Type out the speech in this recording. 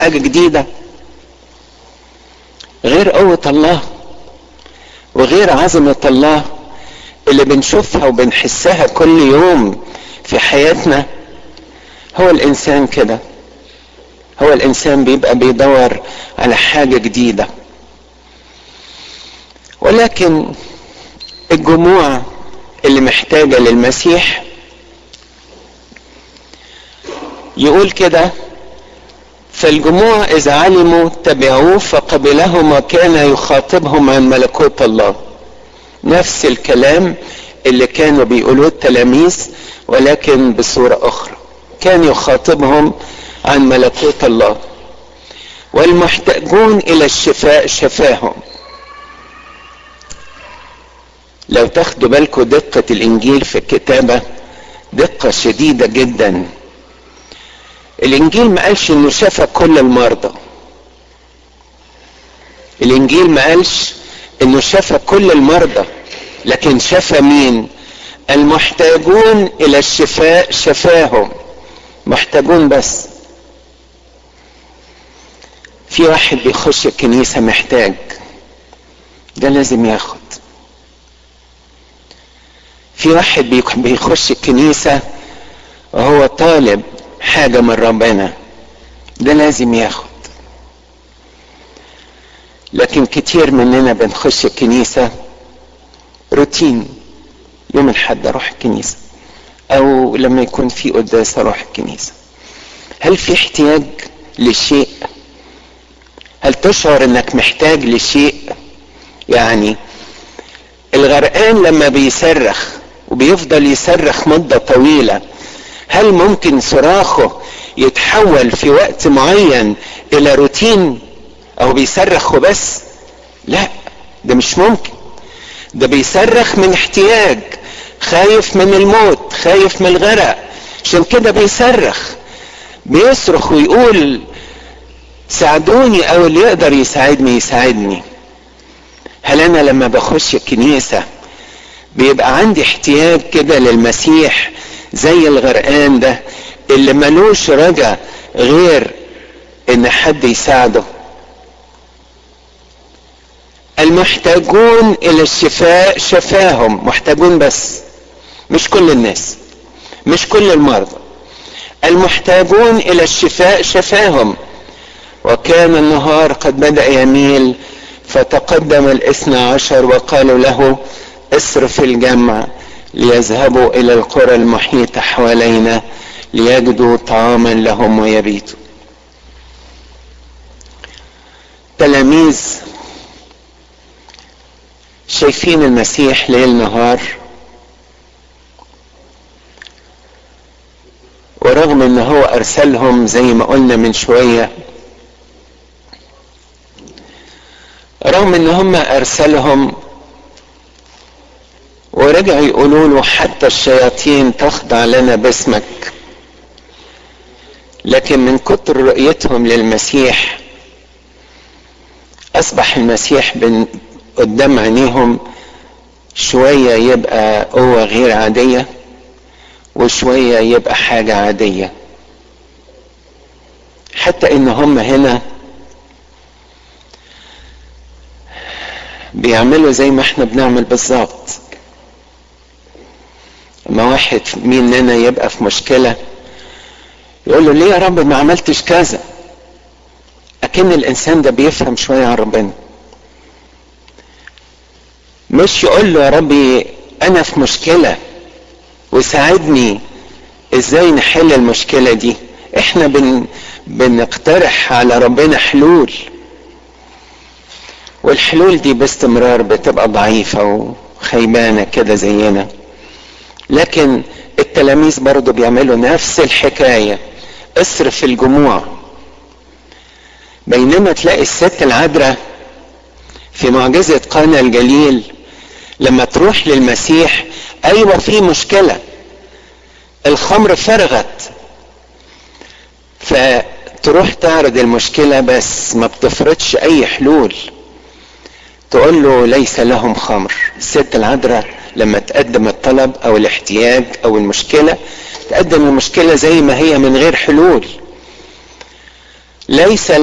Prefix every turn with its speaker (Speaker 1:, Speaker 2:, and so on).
Speaker 1: حاجة جديدة غير قوة الله وغير عظمة الله اللي بنشوفها وبنحسها كل يوم في حياتنا هو الإنسان كده هو الإنسان بيبقى بيدور على حاجة جديدة ولكن الجموع اللي محتاجة للمسيح يقول كده فالجموع إذا علموا تبعوه فقبلهم وكان يخاطبهم عن ملكوت الله نفس الكلام اللي كانوا بيقولوه التلاميذ ولكن بصورة أخرى كان يخاطبهم عن ملكوت الله والمحتاجون إلى الشفاء شفاهم لو تاخدوا بالكم دقة الإنجيل في الكتابة دقة شديدة جدا الإنجيل ما قالش إنه شفى كل المرضى الإنجيل ما قالش إنه شفى كل المرضى لكن شفى مين المحتاجون إلى الشفاء شفاهم محتاجون بس في واحد بيخش الكنيسة محتاج ده لازم ياخد في واحد بيخش الكنيسة وهو طالب حاجة من ربنا ده لازم ياخد لكن كتير مننا بنخش الكنيسة روتين يوم الحد اروح الكنيسة او لما يكون في قداس اروح الكنيسة هل في احتياج لشيء هل تشعر انك محتاج لشيء يعني الغرقان لما بيصرخ وبيفضل يصرخ مدة طويلة هل ممكن صراخه يتحول في وقت معين الى روتين او بيصرخ وبس لا ده مش ممكن ده بيصرخ من احتياج خايف من الموت خايف من الغرق عشان كده بيصرخ بيصرخ ويقول ساعدوني او اللي يقدر يساعدني يساعدني هل انا لما بخش الكنيسة بيبقى عندي احتياج كده للمسيح زي الغرقان ده اللي ملوش رجا غير ان حد يساعده المحتاجون الى الشفاء شفاهم محتاجون بس مش كل الناس مش كل المرضى المحتاجون الى الشفاء شفاهم وكان النهار قد بدأ يميل فتقدم الاثنى عشر وقالوا له اصرف الجمع ليذهبوا الى القرى المحيطة حوالينا ليجدوا طعاما لهم ويبيتوا تلاميذ شايفين المسيح ليل نهار ورغم ان هو ارسلهم زي ما قلنا من شوية رغم ان هم ارسلهم ورجعوا يقولوا له حتى الشياطين تخضع لنا باسمك لكن من كتر رؤيتهم للمسيح اصبح المسيح قدام عينيهم شوية يبقى قوة غير عادية وشوية يبقى حاجة عادية حتى ان هم هنا بيعملوا زي ما احنا بنعمل بالظبط اما واحد مننا يبقى في مشكلة يقول له ليه يا رب ما عملتش كذا اكن الانسان ده بيفهم شوية عن ربنا مش يقول له يا ربي انا في مشكلة وساعدني ازاي نحل المشكلة دي احنا بن بنقترح على ربنا حلول والحلول دي باستمرار بتبقى ضعيفة وخيبانة كده زينا لكن التلاميذ برضو بيعملوا نفس الحكاية اصرف الجموع بينما تلاقي الست العذراء في معجزة قانا الجليل لما تروح للمسيح ايوه في مشكلة الخمر فرغت فتروح تعرض المشكلة بس ما بتفرضش اي حلول تقول له ليس لهم خمر الست العذراء لما تقدم الطلب او الاحتياج او المشكلة تقدم المشكلة زي ما هي من غير حلول ليس